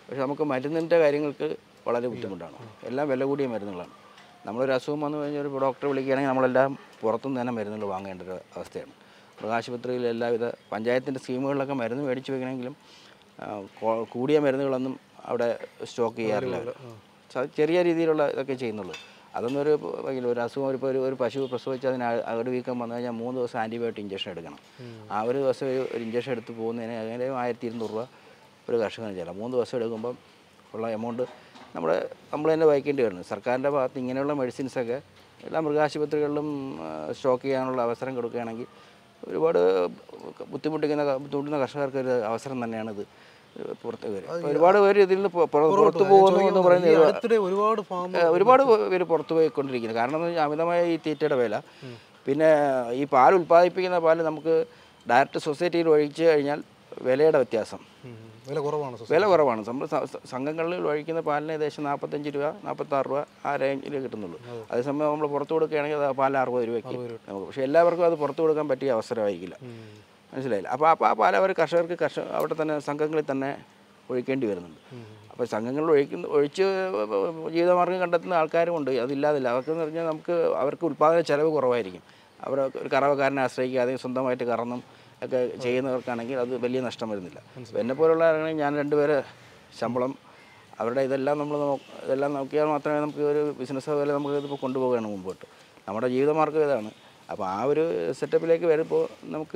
പക്ഷെ നമുക്ക് മരുന്നിൻ്റെ കാര്യങ്ങൾക്ക് വളരെ ബുദ്ധിമുട്ടാണ് എല്ലാം വില കൂടിയ മരുന്നുകളാണ് നമ്മളൊരു അസുഖം വന്നു കഴിഞ്ഞാൽ ഒരു ഡോക്ടറെ വിളിക്കുകയാണെങ്കിൽ നമ്മളെല്ലാം പുറത്തുനിന്ന് തന്നെ മരുന്നുകൾ വാങ്ങേണ്ട ഒരു അവസ്ഥയാണ് മൃഗാശുപത്രിയിൽ എല്ലാവിധ പഞ്ചായത്തിൻ്റെ സ്കീമുകളിലൊക്കെ മരുന്ന് മേടിച്ച് വെക്കണമെങ്കിലും ആ, കോ- കൂടിയ മരുന്നുകളൊന്നും അവിടെ സ്റ്റോക്ക് ചെയ്യാറില്ല അവർ. ച- ചെറിയ രീതിയിലുള്ള ഇതൊക്കെ ചെയ്യുന്നുള്ളൂ അതൊന്നും ഒരു ഭയങ്കര ഒരു അസുഖം ഇപ്പോൾ ഒരു ഒരു പശു പ്രസവിച്ച് അതിന് അ- അകട് വീക്കം വന്നു കഴിഞ്ഞാൽ മൂന്ന് ദിവസം ആൻറ്റിബയോട്ടിക് ഇഞ്ചക്ഷൻ എടുക്കണം ആ ഒരു ദിവസം ഒരു ഒരു ഇഞ്ചക്ഷൻ എടുത്ത് പോകുന്നതിന് ഏകദേശം ആയിരത്തി ഇരുന്നൂറ് രൂപ ഒരു കർഷകന് ചില മൂന്ന് ദിവസം എടുക്കുമ്പം ഉള്ള എമൗണ്ട് നമ്മുടെ നമ്മൾ തന്നെ വഹിക്കേണ്ടി വരുന്നു സർക്കാരിൻ്റെ ഭാഗത്ത് ഇങ്ങനെയുള്ള മെഡിസിൻസൊക്കെ എല്ലാ മൃഗാശുപത്രികളിലും സ്റ്റോക്ക് ചെയ്യാനുള്ള അവസരം കൊടുക്കുകയാണെങ്കിൽ ഒരുപാട് ബുദ്ധിമുട്ടിക്കുന്ന ബുദ്ധിമുട്ടുന്ന കർഷകർക്ക് ഒരു അവസരം തന്നെയാണിത് പുറത്ത് വരും ഒരുപാട് പേര് ഇതിൽ നിന്ന് പുറ- പുറ- പുറത്ത് പോകുന്നു എന്ന് ഈ പറയുന്നത് അടുത്തിടെ ഒരുപാട് ഫാം ഏഹ് ഒരുപാട് പേര് പുറത്തു പോയിക്കൊണ്ടിരിക്കുന്നത് കാരണം എന്ന് വെച്ചാൽ അമിതമായ ഈ തീറ്റയുടെ വില പിന്നെ ഈ പാൽ ഉൽപ്പാദിപ്പിക്കുന്ന പാൽ നമുക്ക് ഡയറക്റ്റ് സൊസൈറ്റിയിൽ ഒഴിച്ച് കഴിഞ്ഞാൽ വിലയുടെ വ്യത്യാസം വില കുറവാണ് സൊസൈറ്റി. വില കുറവാണ് നമ്മൾ സ- സ- സംഘങ്ങളിൽ ഒഴിക്കുന്ന പാലിന് ഏകദേശം നാൽപ്പത്തഞ്ച് രൂപ നാൽപ്പത്താറ് രൂപ ആ റേഞ്ചിൽ കിട്ടുന്നുള്ളൂ അതേസമയം നമ്മൾ പുറത്ത് കൊടുക്കുകയാണെങ്കിൽ അത് പാൽ അറുപത് രൂപയ്ക്ക് നമുക്ക് പക്ഷേ എല്ലാവർക്കും അത് പുറത്ത് കൊടുക്കാൻ പറ്റിയ അവസരമായിരിക്കില്ല ഉം. മനസ്സിലായില്ല അപ്പോൾ അപ്പോൾ ആ പാൽ അവർ കർഷകർക്ക് കർഷക അവിടെ തന്നെ സംഘങ്ങളിൽ തന്നെ ഒഴിക്കേണ്ടി വരുന്നുണ്ട് അപ്പോൾ സംഘങ്ങളിൽ ഒഴിക്കുന്ന ഒഴിച്ച് ജീവിതമാർഗ്ഗം കണ്ടെത്തുന്ന ആൾക്കാരുമുണ്ട് അതില്ലാതില്ല അവർക്കെന്ന് പറഞ്ഞാൽ നമുക്ക് അവർക്ക് ഉൽപ്പാദന ചെലവ് കുറവായിരിക്കും അവർ ഒരു കറവക്കാരനെ ആശ്രയിക്കാതെ സ്വന്തമായിട്ട് കറന്നും ഒക്കെ ചെയ്യുന്നവർക്കാണെങ്കിൽ അത് വലിയ നഷ്ടം വരുന്നില്ല അപ്പോൾ എന്നെ പോലുള്ള ആണെങ്കിൽ ഞാൻ രണ്ടുപേരെ ശമ്പളം അവരുടെ ഇതെല്ലാം നമ്മൾ നോ ഇതെല്ലാം നോക്കിയാൽ മാത്രമേ നമുക്ക് ഒരു ബിസിനസ് പോലെ നമുക്ക് ഇതിപ്പോൾ കൊണ്ടുപോവുകയാണ് മുമ്പോട്ട് നമ്മുടെ ജീവിതമാർഗ്ഗം ഇതാണ് അപ്പോൾ ആ ഒരു സെറ്റപ്പിലേക്ക് വരുമ്പോൾ നമുക്ക്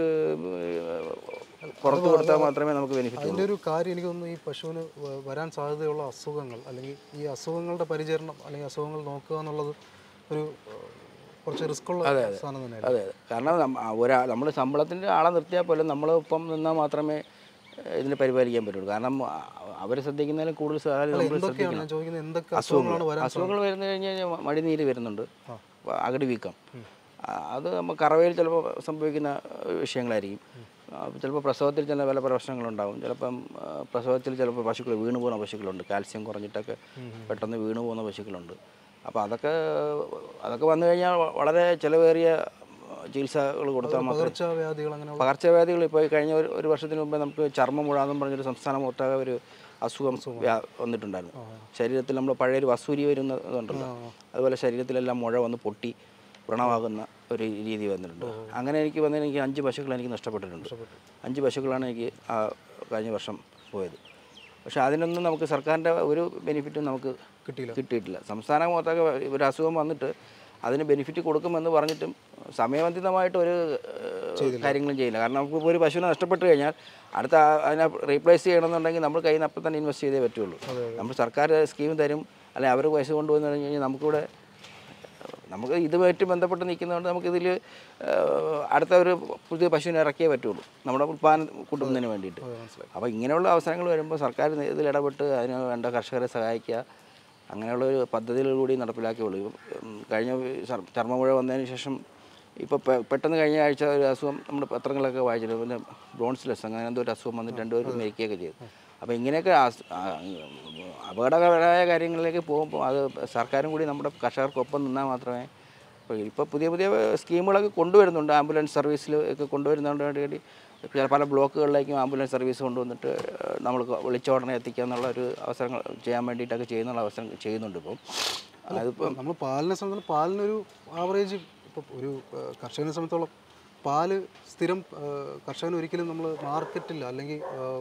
പുറത്ത് കൊടുത്താൽ മാത്രമേ നമുക്ക് ബെനിഫിറ്റ് അതിൻ്റെ ഒരു കാര്യം എനിക്ക് തോന്നുന്നു ഈ പശുവിന് വ- വരാൻ സാധ്യതയുള്ള അസുഖങ്ങൾ അല്ലെങ്കിൽ ഈ അസുഖങ്ങളുടെ പരിചരണം അല്ലെങ്കിൽ അസുഖങ്ങൾ നോക്കുക എന്നുള്ളത് ഒരു ഏഹ്, കുറച്ച് റിസ്ക് ഉള്ള സാധനം തന്നെയാണ് അതെ അതെ കാരണം നമ്മ- ആ ഒരാ നമ്മൾ ശമ്പളത്തിൻ്റെ ആളെ നിർത്തിയാൽ പോലും നമ്മൾ ഒപ്പം നിന്നാൽ മാത്രമേ ഏഹ്, ഇതിനെ പരിപാലിക്കാൻ പറ്റുള്ളൂ കാരണം അവർ ശ്രദ്ധിക്കുന്നതിലും കൂടുതൽ സഹായം നമ്മൾ എന്തൊക്കെയാണ് ശ്രദ്ധിക്കണം ഞാൻ ചോദിക്കുന്നത് എന്തൊക്കെ അസുഖങ്ങളാണ് വരാൻ അസുഖങ്ങൾ വരുന്നു കഴിഞ്ഞ് കഴിഞ്ഞാൽ മടിനീര് വരുന്നുണ്ട് അകടി വീക്കം ആ, അത് നമ്മൾ കറവയിൽ ചിലപ്പോൾ സംഭവിക്കുന്ന ഏഹ്, വിഷയങ്ങളായിരിക്കും ആ, ചിലപ്പോൾ പ്രസവത്തിൽ ചില പല പ്രശ്നങ്ങളുണ്ടാവും ചിലപ്പം ആ, പ്രസവത്തിൽ ചിലപ്പോൾ പശുക്കൾ വീണു പോകുന്ന പശുക്കളുണ്ട് കാൽസ്യം കുറഞ്ഞിട്ടൊക്കെ പെട്ടെന്ന് വീണു പോകുന്ന പശുക്കളുണ്ട് അപ്പോൾ അതൊക്കെ അതൊക്കെ വന്നു കഴിഞ്ഞാൽ വ- വളരെ ചിലവേറിയ ചികിത്സകൾ കൊടുത്താൽ മാത്രമേ പകർച്ചവ്യാധികൾ അങ്ങനെയുള്ള പകർച്ചവ്യാധികൾ ഇപ്പോൾ ഈ കഴിഞ്ഞ ഒരു ഒരു വർഷത്തിന് മുമ്പ് നമുക്ക് ചർമ്മ മുഴാന്നും പറഞ്ഞൊരു സംസ്ഥാനം ഒട്ടാകെ ഒരു അസുഖം വ്യാ- വന്നിട്ടുണ്ടായിരുന്നു ശരീരത്തിൽ നമ്മൾ പഴയൊരു വസൂരി വരുന്നതുണ്ടല്ലോ അതുപോലെ ശരീരത്തിലെല്ലാം മുഴ വന്ന് പൊട്ടി വ്രണമാകുന്ന ഒരു രീതി വന്നിട്ടുണ്ട് അങ്ങനെ എനിക്ക് വന്നതിന് എനിക്ക് അഞ്ച് പശുക്കൾ എനിക്ക് നഷ്ടപ്പെട്ടിട്ടുണ്ട് അഞ്ച് പശുക്കളാണ് എനിക്ക് ആ കഴിഞ്ഞ വർഷം പോയത് പക്ഷേ അതിനൊന്നും നമുക്ക് സർക്കാരിൻ്റെ ഒരു ബെനിഫിറ്റും നമുക്ക് കിട്ടിയില്ല കിട്ടിയിട്ടില്ല സംസ്ഥാനം മൊത്തമൊക്കെ ഒരു അസുഖം വന്നിട്ട് അതിന് ബെനിഫിറ്റ് കൊടുക്കുമെന്ന് പറഞ്ഞിട്ടും സമയബന്ധിതമായിട്ട് ഒരു ഏഹ്, കാര്യങ്ങളും ചെയ്യില്ല കാരണം നമുക്ക് ഇപ്പോൾ ഒരു പശുവിനെ നഷ്ടപ്പെട്ട് കഴിഞ്ഞാൽ അടുത്ത ആ- അതിനെ റീപ്ലേസ് ചെയ്യണമെന്നുണ്ടെങ്കിൽ നമ്മൾ കയ്യിൽ നിന്ന് അപ്പം തന്നെ ഇൻവെസ്റ്റ് ചെയ്തേ പറ്റുള്ളൂ നമ്മൾ സർക്കാർ സ്കീം തരും അല്ലെങ്കിൽ അവർ പൈസ കൊണ്ടുവന്ന് കഴിഞ്ഞ് കഴിഞ്ഞാൽ നമുക്കിവിടെ നമുക്ക് ഇതുമായിട്ട് ബന്ധപ്പെട്ട് നിൽക്കുന്നതുകൊണ്ട് നമുക്കിതിൽ അടുത്ത ഒരു പുതിയ പശുവിനെ ഇറക്കിയേ പറ്റുള്ളൂ നമ്മുടെ ഉൽപ്പാദനം കൂട്ടുന്നതിന് വേണ്ടിയിട്ട് അപ്പോൾ ഇങ്ങനെയുള്ള അവസരങ്ങൾ വരുമ്പോൾ സർക്കാർ ഇതിൽ ഇടപെട്ട് അതിന് വേണ്ട കർഷകരെ സഹായിക്കുക അങ്ങനെയുള്ള ഒരു പദ്ധതികൾ കൂടി നടപ്പിലാക്കിയുള്ളൂ ഇപ്പം, ഉം, കഴിഞ്ഞ ചർ- ചർമ്മമുഴ വന്നതിന് ശേഷം ഇപ്പോൾ പെട്ടെന്ന് കഴിഞ്ഞ ആഴ്ച ഒരു അസുഖം നമ്മുടെ പത്രങ്ങളൊക്കെ വായിച്ചിട്ട് പിന്നെ ബ്രോൺസ്ലെസ് അങ്ങനെ എന്തോ ഒരു അസുഖം വന്നിട്ട് രണ്ടുപേരും മരിക്കുകയൊക്കെ ചെയ്തു അപ്പോൾ ഇങ്ങനെയൊക്കെ ആസ്- ആ, അപകടകരമായ കാര്യങ്ങളിലേക്ക് പോകുമ്പോൾ അത് സർക്കാരും കൂടി നമ്മുടെ കർഷകർക്കൊപ്പം നിന്നാൽ മാത്രമേ ഇപ്പോൾ ഇപ്പോൾ പുതിയ പുതിയ സ്കീമുകളൊക്കെ കൊണ്ടുവരുന്നുണ്ട് ആംബുലൻസ് സർവീസിൽ ഒക്കെ കൊണ്ടുവരുന്നതുകൊണ്ട് വേണ്ടി ചില പല ബ്ലോക്കുകളിലേക്കും ആംബുലൻസ് സർവീസ് കൊണ്ടുവന്നിട്ട് നമ്മൾ വിളിച്ച ഉടനെ എത്തിക്കുക എന്നുള്ള ഒരു അവസരങ്ങൾ ചെയ്യാൻ വേണ്ടിയിട്ടൊക്കെ ചെയ്യുന്നുള്ള അവസരം ചെയ്യുന്നുണ്ട് ഇപ്പം അതിപ്പം നമ്മൾ പാലിനെ സംബന്ധിച്ച് പാലിനൊരു ആവറേജ് ഇപ്പോൾ ഒരു ഏഹ്, കർഷകനെ സംബന്ധിച്ചോളം പാല് സ്ഥിരം ഏഹ്, കർഷകന് ഒരിക്കലും നമ്മൾ മാർക്കറ്റില്ല അല്ലെങ്കിൽ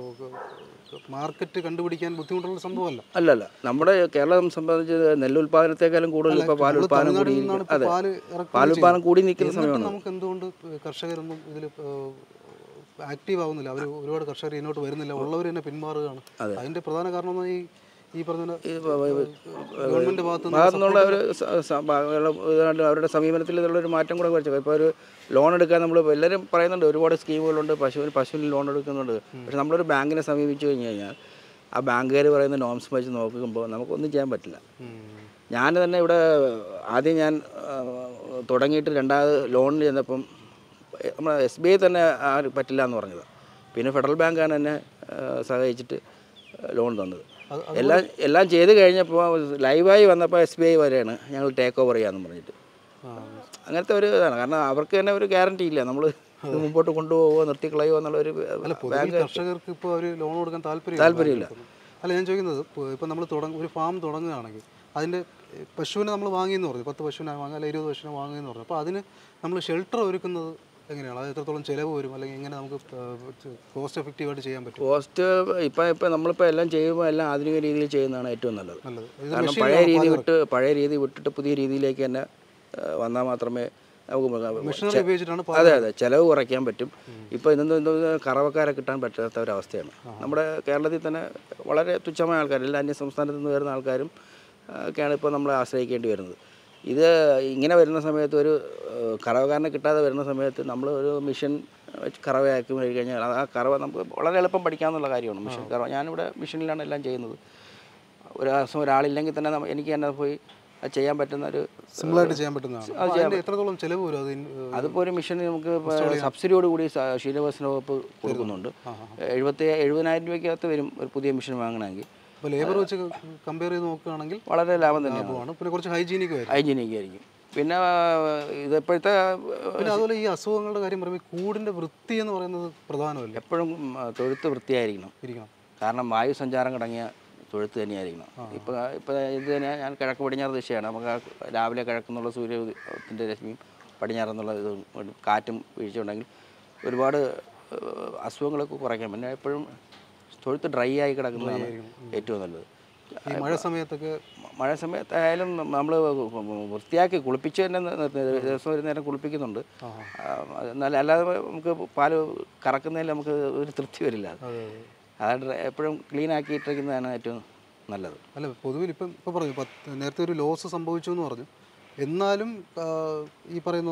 മാർക്കറ്റ് കണ്ടുപിടിക്കാൻ ബുദ്ധിമുട്ടുള്ള സംഭവമല്ല അല്ലല്ല നമ്മുടെ കേരളം സംബന്ധിച്ച് നെല്ല് ഉൽപ്പാദനത്തെക്കാളും കൂടുതൽ ഇപ്പോൾ പാൽ നമ്മള് ഉൽപ്പാദനം കൂടി തമിഴ്നാട്ടിൽ നിന്നാണ് ഇപ്പോൾ അതെ പാല് ഇറക്കുമതി പാൽ ഉൽപ്പാദനം കൂടി നിൽക്കുന്ന എന്നിട്ടും സമയമാണ് നമുക്ക് എന്തുകൊണ്ട് കർഷകരൊന്നും ഇതിൽ ആക്റ്റീവ് ആവുന്നില്ല അവർ ഒരുപാട് കർഷകർ ഇതിനോട്ട് വരുന്നില്ല ഉള്ളവർ തന്നെ പിന്മാറുകയാണ് അതിന്റെ പ്രധാന കാരണം എന്ന് ഈ ഈ പറഞ്ഞ ഗവൺമെന്റ് ഭാഗത്ത് നിന്ന് ഭാഗത്തുനിന്നുള്ള ഒരു സ- സ- ഭാ- ഇതുകൊണ്ട് അവരുടെ സമീപനത്തിൽ ഇതിലുള്ള ഒരു മാറ്റം കൂടെ കുറച്ച് ഇപ്പോൾ ഒരു ലോൺ എടുക്കാൻ നമ്മൾ എല്ലാവരും പറയുന്നുണ്ട് ഒരുപാട് സ്കീമുകളുണ്ട് പശുവിന് പശുവിന് ലോൺ എടുക്കുന്നുണ്ട് പക്ഷെ നമ്മളൊരു ബാങ്കിനെ സമീപിച്ചു കഴിഞ്ഞ് കഴിഞ്ഞാൽ ആ ബാങ്കുകാർ പറയുന്ന നോംസ് വെച്ച് നോക്കുമ്പോൾ നമുക്കൊന്നും ചെയ്യാൻ പറ്റില്ല ഞാൻ തന്നെ ഇവിടെ ആദ്യം ഞാൻ ആ, തുടങ്ങിയിട്ട് രണ്ടാമത് ലോണിന് ചെന്നപ്പം നമ്മൾ എസ് ബി ഐ തന്നെ ആ പറ്റില്ല എന്ന് പറഞ്ഞത് പിന്നെ ഫെഡറൽ ബാങ്കാണ് എന്നെ ആ, സഹായിച്ചിട്ട് ലോൺ തന്നത് എല്ലാം എല്ലാം ചെയ്ത് കഴിഞ്ഞപ്പോൾ ലൈവായി വന്നപ്പോൾ എസ് ബി ഐ വരെയാണ് ഞങ്ങൾ ടേക്ക് ഓവർ ചെയ്യാമെന്ന് പറഞ്ഞിട്ട് അങ്ങനത്തെ ഒരു ഇതാണ് കാരണം അവർക്ക് തന്നെ ഒരു ഗ്യാരണ്ടി ഇല്ല നമ്മൾ മുമ്പോട്ട് കൊണ്ടുപോകുമോ നിർത്തിക്കളയോ എന്നുള്ള ഒരു പൊതുവെ കർഷകർക്ക് ഇപ്പോൾ അവർ ലോൺ കൊടുക്കാൻ താല്പര്യം താല്പര്യമില്ല അല്ല ഞാൻ ചോദിക്കുന്നത് ഇപ്പം നമ്മൾ തുടങ്ങ ഒരു ഫാം തുടങ്ങുകയാണെങ്കിൽ അതിൻ്റെ ഏ, പശുവിനെ നമ്മൾ വാങ്ങിയെന്ന് പറഞ്ഞു പത്ത് പശുവിനെ വാങ്ങുക അല്ലെങ്കിൽ ഇരുപത് പശുവിനെ വാങ്ങിയെന്ന് പറഞ്ഞു അപ്പോൾ അതിന് നമ്മൾ ഷെൽട്ടർ ഒരുക്കുന്നത് എങ്ങനെയാണ് അത് എത്രത്തോളം ചിലവ് വരും അല്ലെങ്കിൽ എങ്ങനെ നമുക്ക് കോസ്റ്റ് എഫക്റ്റീവായിട്ട് ചെയ്യാൻ പറ്റും കോസ്റ്റ് ഇപ്പം ഇപ്പം നമ്മളിപ്പോൾ എല്ലാം ചെയ്യുമ്പോൾ എല്ലാം ആധുനിക രീതിയിൽ ചെയ്യുന്നതാണ് ഏറ്റവും നല്ലത് നല്ലത് ഇത് കാരണം machine പഴയ ആണോ രീതി പാചകം? വിട്ട് പഴയ രീതി വിട്ടിട്ട് പുതിയ രീതിയിലേക്ക് തന്നെ വന്നാൽ മാത്രമേ നമുക്ക് മെഷീനറി ഉപയോഗിച്ചിട്ടാണ് പാ- അതെ അതെ ചിലവ് കുറയ്ക്കാൻ പറ്റും ഇപ്പോൾ ഇതൊന്നും എന്തോ കറവക്കാരെ കിട്ടാൻ പറ്റാത്ത ഒരവസ്ഥയാണ് നമ്മുടെ കേരളത്തിൽ തന്നെ വളരെ തുച്ഛമായ ആൾക്കാർ എല്ലാ അന്യ സംസ്ഥാനത്ത് നിന്ന് വരുന്ന ആൾക്കാരും ആ, ഒക്കെയാണ് ഇപ്പോൾ നമ്മളെ ആശ്രയിക്കേണ്ടി വരുന്നത് ഇത് ഇങ്ങനെ വരുന്ന സമയത്ത് ഒരു ഏഹ്, കറവക്കാരനെ കിട്ടാതെ വരുന്ന സമയത്ത് നമ്മൾ ഒരു മിഷൻ വെച്ച് കറവയാക്കി കഴിഞ്ഞാൽ ആ കറവ നമുക്ക് വളരെ എളുപ്പം പഠിക്കാമെന്നുള്ള കാര്യമാണ് മിഷൻ കറവ ഞാനിവിടെ മിഷനിലാണ് എല്ലാം ചെയ്യുന്നത് ഒരു ദിവസം ഒരാളില്ലെങ്കിൽ തന്നെ നമ്മ- എനിക്ക് തന്നെ പോയി അത് ചെയ്യാൻ പറ്റുന്ന ഒരു സിമ്പിളായിട്ട് ചെയ്യാൻ പറ്റുന്നതാണ് അപ്പോൾ അതിൻ്റെ എത്രത്തോളം ചിലവ് വരും അത് ഇൻ- ഏ, അതിപ്പോൾ ഒരു മിഷൻ നമുക്ക് സബ്സിഡിയോട് കൂടി സ- ക്ഷീരവികസന വകുപ്പ് കൊടുക്കുന്നുണ്ട് എഴുപത്തി എഴുപതിനായിരം രൂപയ്ക്കകത്ത് വരും ഒരു പുതിയ മിഷൻ വാങ്ങണമെങ്കിൽ അപ്പോൾ ലേബർ വെച്ച് കമ്പയർ ചെയ്ത് നോക്കുകയാണെങ്കിൽ വളരെ ലാഭം തന്നെയാണ് ലാഭമാണ് പിന്നെ കുറച്ച് ഹൈജീനിക് വരും ഹൈജീനിക് ആയിരിക്കും പിന്നെ ആ, ഇതിപ്പോഴത്തെ പിന്നെ അതുപോലെ ഈ അസുഖങ്ങളുടെ കാര്യം പറയുമ്പോൾ ഈ കൂടിൻ്റെ വൃത്തി എന്ന് പറയുന്നത് പ്രധാനമല്ലേ എപ്പോഴും ആ, തൊഴുത്ത് വൃത്തിയായിരിക്കണം ഇരിക്കണം കാരണം വായു സഞ്ചാരം കടങ്ങിയ തൊഴുത്ത് തന്നെയായിരിക്കണം ഇപ്പോൾ ഇപ്പോൾ ഇത് തന്നെ ഞാൻ കിഴക്ക് പടിഞ്ഞാറ് ദിശയാണ് നമുക്ക് ആ രാവിലെ കിഴക്കുന്നുള്ള സൂര്യത്തിൻ്റെ രശ്മിയും പടിഞ്ഞാറെന്നുള്ള ഇത് കൊണ്ട് കാറ്റും വീഴ്ച ഉണ്ടെങ്കിൽ ഒരുപാട് ഏഹ്, അസുഖങ്ങളൊക്കെ കുറയ്ക്കാം പിന്നെ എപ്പോഴും തൊഴുത്ത് ഡ്രൈ ആയി കിടക്കുന്നതാണ് ഏറ്റവും നല്ലത് ഈ മഴ സമയത്തൊക്കെ മഴ സമയത്തായാലും നമ്മൾ വൃത്തിയാക്കി കുളിപ്പിച്ച് തന്നെ നിർത്തി ദിവസം ഒരു നേരം കുളിപ്പിക്കുന്നുണ്ട് ആ, എന്നാൽ അല്ലാതെ നമുക്ക് പാല് കറക്കുന്നതിൽ നമുക്ക് ഒരു തൃപ്തി വരില്ല അത്. അതെ അതായത് എപ്പോഴും ക്ലീൻ ആക്കിയിട്ടിരിക്കുന്നതാണ് ഏറ്റവും നല്ലത് അല്ല പൊതുവിൽ ഇപ്പം ഇപ്പം പറഞ്ഞു പത്ത് നേരത്തെ ഒരു ലോസ് സംഭവിച്ചു എന്ന് പറഞ്ഞു എന്നാലും ആ, ഈ പറയുന്ന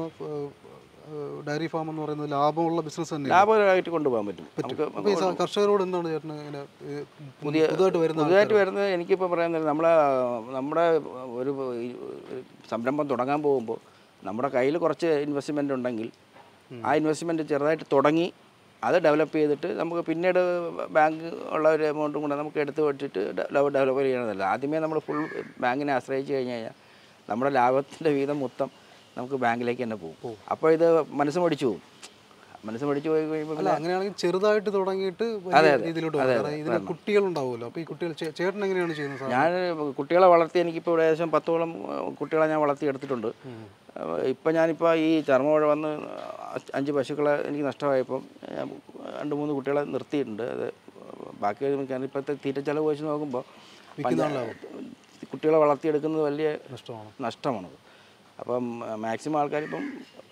ഡയറി ഫാം എന്ന് പറയുന്നത് ലാഭമുള്ള ബിസിനസ് തന്നെ ലാഭകരമായിട്ട് കൊണ്ടുപോകാൻ പറ്റും നമുക്ക് അപ്പോൾ ഈ സ- കർഷകരോട് എന്താണ് ചേട്ടന് ഇങ്ങനെ ഈ പുതിയതായിട്ട് വരുന്ന പുതുതായിട്ട് വരുന്നത് എനിക്കിപ്പോൾ പറയുന്നത് നമ്മളെ നമ്മുടെ ഒരു ഈ ഒരു സംരംഭം തുടങ്ങാൻ പോകുമ്പോൾ നമ്മുടെ കയ്യിൽ കുറച്ച് ഇൻവെസ്റ്റ്മെൻ്റ് ഉണ്ടെങ്കിൽ ആ ഇൻവെസ്റ്റ്മെൻറ്റ് ചെറുതായിട്ട് തുടങ്ങി അത് ഡെവലപ്പ് ചെയ്തിട്ട് നമുക്ക് പിന്നീട് ബാങ്ക് ഉള്ള ഒരു എമൗണ്ടും കൂടെ നമുക്ക് എടുത്ത് വെച്ചിട്ട് ഡെവലപ്പ് ചെയ്യണതല്ല ആദ്യമേ നമ്മൾ ഫുൾ ബാങ്കിനെ ആശ്രയിച്ച് കഴിഞ്ഞ് കഴിഞ്ഞാൽ നമ്മുടെ ലാഭത്തിൻ്റെ വീതം മൊത്തം നമുക്ക് ബാങ്കിലേക്ക് തന്നെ പോകും അപ്പോൾ ഇത് മനസ്സ് മടിച്ചു പോകും മനസ്സ് മടിച്ചു പോയി കഴിയുമ്പോൾ അല്ല അങ്ങനെയാണെങ്കിൽ ചെറുതായിട്ട് തുടങ്ങിയിട്ട് വലിയ രീതിയിലോട്ട് പോകും കാരണം ഇതിന് കുട്ടികളുണ്ടാവുമല്ലോ അപ്പോൾ ഈ കുട്ടികൾ ചേ- ചേട്ടൻ എങ്ങനെയാണ് ചെയ്യുന്നത് സാർ ഞാൻ കുട്ടികളെ വളർത്തി എനിക്കിപ്പോൾ ഇവിടെ ഏകദേശം പത്തോളം ഏഹ്, കുട്ടികളെ ഞാൻ വളർത്തിയെടുത്തിട്ടുണ്ട് ഏഹ്, ഇപ്പം ഞാനിപ്പോൾ ഈ ചർമ്മമഴ വന്ന് അഞ്ച് അഞ്ച് പശുക്കളെ എനിക്ക് നഷ്ടമായപ്പം ഞാൻ രണ്ട് മൂന്ന് കുട്ടികളെ നിർത്തിയിട്ടുണ്ട് അത് ബാക്കി കാരണം ഇപ്പോഴത്തെ തീറ്റ ചെലവ് വെച്ച് നോക്കുമ്പോൾ കുട്ടികളെ വളർത്തിയെടുക്കുന്നത് വലിയ നഷ്ടമാണ് നഷ്ടമാണ് അപ്പം മാക്സിമം ആൾക്കാരിപ്പം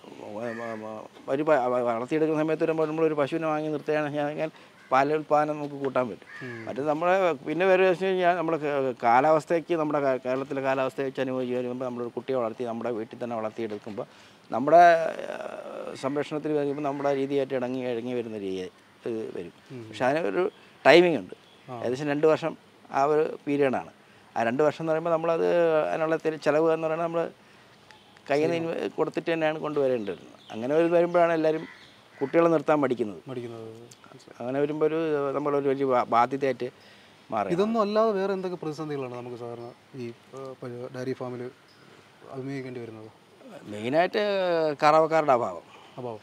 ഒരു പ- വളർത്തിയെടുക്കുന്ന സമയത്ത് വരുമ്പോൾ നമ്മളൊരു പശുവിനെ വാങ്ങി നിർത്തുകയാണെങ്കിൽ പാൽ ഉൽപ്പാദനം നമുക്ക് കൂട്ടാൻ പറ്റും മറ്റേ നമ്മളെ പിന്നെ വേറെ വെച്ച് കഴിഞ്ഞാൽ നമ്മുടെ കേ- കാലാവസ്ഥയ്ക്ക് നമ്മുടെ കാ- കേരളത്തിലെ കാലാവസ്ഥ വെച്ച് അനുഭവിച്ച് വരുമ്പോൾ നമ്മളൊരു കുട്ടിയെ വളർത്തി നമ്മുടെ വീട്ടിൽ തന്നെ വളർത്തിയെടുക്കുമ്പോൾ നമ്മുടെ ആ, സംരക്ഷണത്തിൽ വരുമ്പോൾ നമ്മുടെ രീതിയായിട്ട് ഇണങ്ങി ഇഴങ്ങി വരുന്ന രീതി ഇത് വരും പക്ഷെ അതിനൊരു ടൈമിംഗ് ഉണ്ട് ഏകദേശം രണ്ട് വർഷം ആ ഒരു പീരീഡാണ് ആ രണ്ട് വർഷം എന്ന് പറയുമ്പോൾ നമ്മളത് അതിനുള്ള തെ- ചിലവ് എന്ന് പറയുന്നത് നമ്മൾ കയ്യിൽ നിന്ന് ഇൻവെ- കൊടുത്തിട്ട് തന്നെയാണ് കൊണ്ടുവരേണ്ടത് അങ്ങനെ ഒരു വരുമ്പോഴാണ് എല്ലാവരും കുട്ടികളെ നിർത്താൻ പഠിക്കുന്നത് പഠിക്കുന്നത് അങ്ങനെ വരുമ്പോൾ ഒരു നമ്മളൊരു വലിയ ബാ- ബാധ്യതയായിട്ട് മാറി ഇതൊന്നും അല്ലാതെ വേറെ എന്തൊക്കെ പ്രതിസന്ധികളാണ് നമുക്ക് സാധാരണ ഈ ഡയറി ഫാമിൽ അഭിമുഖീകരിക്കേണ്ടി വരുന്നത് മെയിനായിട്ട് കറവക്കാരുടെ അഭാവം അപ്പോൾ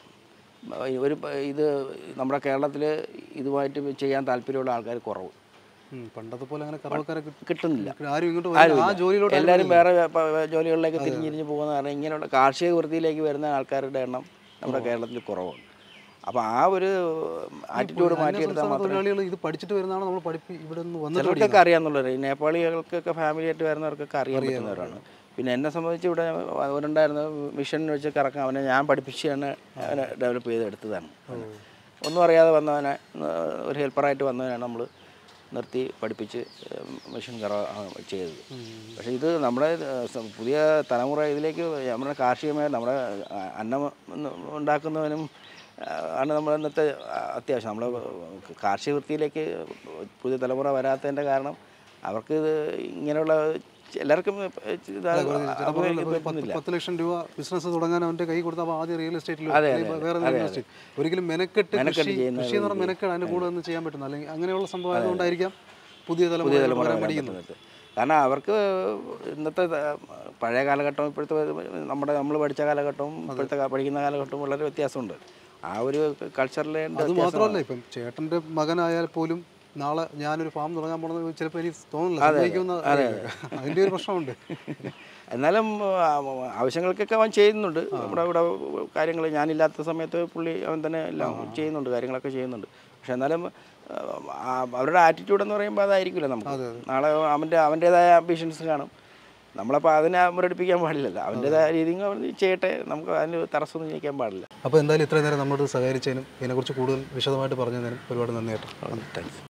ഒരു പ- ഇത് നമ്മുടെ കേരളത്തിൽ ഇതുമായിട്ട് ചെയ്യാൻ താല്പര്യമുള്ള ആൾക്കാർ കുറവ് പണ്ടത്തെ പോലെ അങ്ങനെ കറവക്കാരെ കിട്ട- കിട്ടുന്നില്ല ആരും ഇങ്ങോട്ട് വരുന്നില്ല. ആ ജോലിയിലോട്ട് എല്ലാവരും വേറെ പ- ജോലികളിലേക്ക് തിരിഞ്ഞിരിഞ്ഞ് പോകുന്ന കാരണം ഇങ്ങനെയുള്ള കാർഷിക വൃത്തിയിലേക്ക് വരുന്ന ആൾക്കാരുടെ എണ്ണം നമ്മുടെ കേരളത്തിൽ കുറവാണ് അപ്പോൾ ആ ഒരു ആറ്റിറ്റ്യൂഡ് മാറ്റിയെടുത്താൽ സംസ്ഥാന മാത്രമേ തൊഴിലാളികൾ ഇത് പഠിച്ചിട്ട് വരുന്നതാണ് നമ്മൾ പഠിപ്പി ഇവിടെ നിന്ന് വന്നിട്ട് ചിലർക്കൊക്കെ അറിയാമെന്നുള്ളത് ഈ നേപ്പാളികൾക്കൊക്കെ ഫാമിലി ആയിട്ട് വരുന്നവർക്കൊക്കെ അറിയാൻ പറ്റുന്നവരാണ് പിന്നെ എന്നെ സംബന്ധിച്ച് ഇവിടെ അവരുണ്ടായിരുന്ന മിഷൻ വെച്ച് കറക്കാൻ അവനെ ഞാൻ പഠിപ്പിച്ചാണ് അവനെ ഡെവലപ്പ് ചെയ്തെടുത്തതാണ് ഒന്നും അറിയാതെ വന്നവനെ ഏഹ്, ഒരു ഹെൽപ്പറായിട്ട് വന്നവനാണ് നമ്മൾ നിർത്തി പഠിപ്പിച്ച് ഏഹ്, മിഷൻ കറ ആ, ചെയ്തത് പക്ഷേ ഇത് നമ്മുടെ ഏഹ്, സം- പുതിയ തലമുറ ഇതിലേക്ക് നമ്മുടെ കാർഷികമായ നമ്മുടെ ആ, അന്നം ഒന്ന് ഉണ്ടാക്കുന്നവനും ആ, ആണ് നമ്മൾ ഇന്നത്തെ അത്യാവശ്യം നമ്മൾ കാർഷിക വൃത്തിയിലേക്ക് പുതിയ തലമുറ വരാത്തതിൻ്റെ കാരണം അവർക്ക് ഇത് ഇങ്ങനെയുള്ള എല്ലാവർക്കും ഇത് അഭിമുഖീകരിക്കാൻ പറ്റുന്നില്ല പത്ത് ലക്ഷം രൂപ ബിസിനസ് തുടങ്ങാൻ അവന്റെ കൈ കൊടുത്താൽ അപ്പോൾ ആദ്യം റിയൽ എസ്റ്റേറ്റിൽ അതെ, വേറെ എന്തെങ്കിലും ഇൻവെസ്റ്റ് ചെയ്യും. ഒരിക്കലും മെനക്കെട്ട് മെനക്കെട്ട് കൃഷി ചെയ്യുന്ന കൃഷി എന്ന് പറഞ്ഞാൽ മെനക്കെട്ട് അതിന്റെ കൂടെ ഒന്നും ചെയ്യാൻ പറ്റുന്ന അല്ലെങ്കിൽ അങ്ങനെയുള്ള സംഭവം ആയതുകൊണ്ടായിരിക്കാം പുതിയ പുതിയ തലമുറ തലമുറ വരാൻ വരാൻ പഠിക്കുന്നത് പറ്റുന്നത് കാരണം അവർക്ക് ഇന്നത്തെ ത- പഴയ കാലഘട്ടവും ഇപ്പോഴത്തെ നമ്മുടെ നമ്മൾ പഠിച്ച കാലഘട്ടവും ഇപ്പോഴത്തെ കാ- പഠിക്കുന്ന കാലഘട്ടവും വളരെ വ്യത്യാസമുണ്ട് ആ ഒരു കൾച്ചറിലെ അത് മാത്രമല്ല ഇപ്പം ചേട്ടന്റെ മകനായാൽ പോലും നാളെ ഞാനൊരു ഫാം തുടങ്ങാൻ പോണെന്ന് ചിലപ്പോൾ എനിക്ക് തോന്നില്ല സംഭവിക്കുമെന്ന് അറിയില്ല. അതിൻ്റെ ഒരു പ്രശ്നമുണ്ട് എന്നാലും ആ, ആവശ്യങ്ങൾക്കൊക്കെ അവൻ ചെയ്യുന്നുണ്ട് നമ്മുടെ ഇവിടെ കാര്യങ്ങൾ ഞാനില്ലാത്ത സമയത്ത് പുള്ളി അവൻ തന്നെ എല്ലാം ചെയ്യുന്നുണ്ട് കാര്യങ്ങളൊക്കെ ചെയ്യുന്നുണ്ട് പക്ഷെ എന്നാലും ആ, അവരുടെ ആറ്റിറ്റ്യൂഡ് എന്ന് പറയുമ്പോൾ അതായിരിക്കില്ല നമുക്ക് നാളെ അവൻ്റെ അവൻ്റേതായ അംബിഷൻസ് കാണും നമ്മളപ്പോൾ അതിനെ മുരടിപ്പിക്കാൻ പാടില്ലല്ലോ അവൻ്റേതായ രീതിയിൽ അവൻ ചെയ്യട്ടെ നമുക്ക് അതിന് തടസ്സമൊന്നും ചെയ്യിക്കാൻ പാടില്ല അപ്പോൾ എന്തായാലും ഇത്രയും നേരം നമ്മളോട് സഹകരിച്ചതിനും ഇതിനെക്കുറിച്ച് കൂടുതൽ വിശദമായിട്ട് പറഞ്ഞതിനും ഒരുപാട് നന്ദി കേട്ടോ താങ്ക്സ്